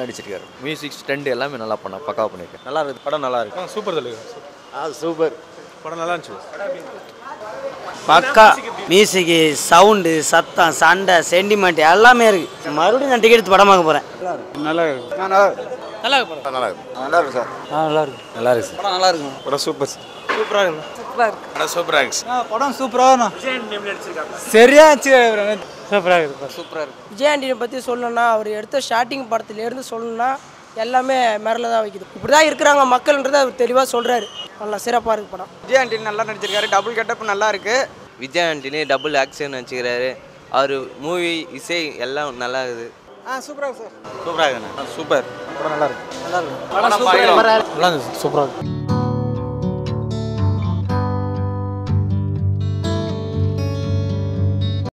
நடிச்சிருக்காரு music stunt எல்லாமே நல்லா பண்ண பக்காவாக பண்ணியிருக்காரு நல்லா இருக்குது படம் நல்லா இருக்கு சூப்பர் தலைவர் ஆ சூப்பர் படம் நல்லா இருந்துச்சு பக்கா மியூசிக்கு சவுண்டு சத்தம் சண்டை சென்டிமெண்ட் எல்லாமே இருக்கு மறுபடியும் நான் டிக்கெட் எடுத்து படம் பார்க்க போகிறேன் நல்லா இருக்கு நல்லா இருக்கு நல்லா இருக்கு நல்லா இருக்கு சார் நல்லா இருக்கு நல்லா இருக்கு சார் படம் நல்லா இருக்கும் படம் சூப்பர் சூப்பராக இருக்கும் படம் சூப்பராக இருக்கு படம் சூப்பராக சரியா சூப்பராக இருக்கு சூப்பராக இருக்கு விஜயாண்டினை பற்றி சொல்லணும்னா அவர் எடுத்த ஸ்டார்டிங் படத்துலேருந்து சொல்லணும்னா எல்லாமே மிரல தான் வைக்குது இப்படி தான் இருக்கிறாங்க மக்கள்ன்றதை அவர் தெளிவாக சொல்கிறாரு நல்லா சிறப்பாக இருக்கு படம் விஜய் ஆண்டனி நல்லா நடிச்சிருக்காரு டபுள் கெட்டப் நல்லா இருக்கு விஜய் ஆண்டனி டபுள் ஆக்ஷன் வச்சுக்கிறாரு அவர் மூவி இசை எல்லாம் நல்லா இருக்குது ஆ சூப்பராக சார் சூப்பராக இருக்குண்ணா சூப்பர் படம் நல்லா இருக்கு நல்லா இருக்கு நல்லா இருந்துச்சு சூப்பராக இருக்கு